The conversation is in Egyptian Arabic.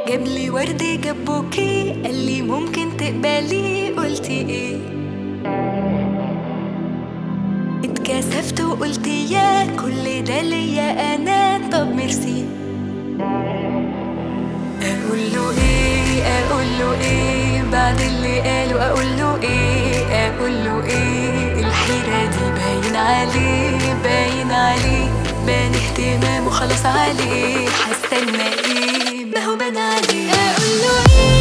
جاب لي ورد جاب بوكي قال لي ممكن تقبلي قلتي ايه اتكسفت وقلت يا كل ده ليا انا طب ميرسي اقول له ايه اقول له ايه بعد اللي قاله اقول له ايه اقول له ايه الحيرة دي باين عليه باين عليه بان اهتمامه خلاص عليه هستنى ايه ما هو بان عليه اقول له ايه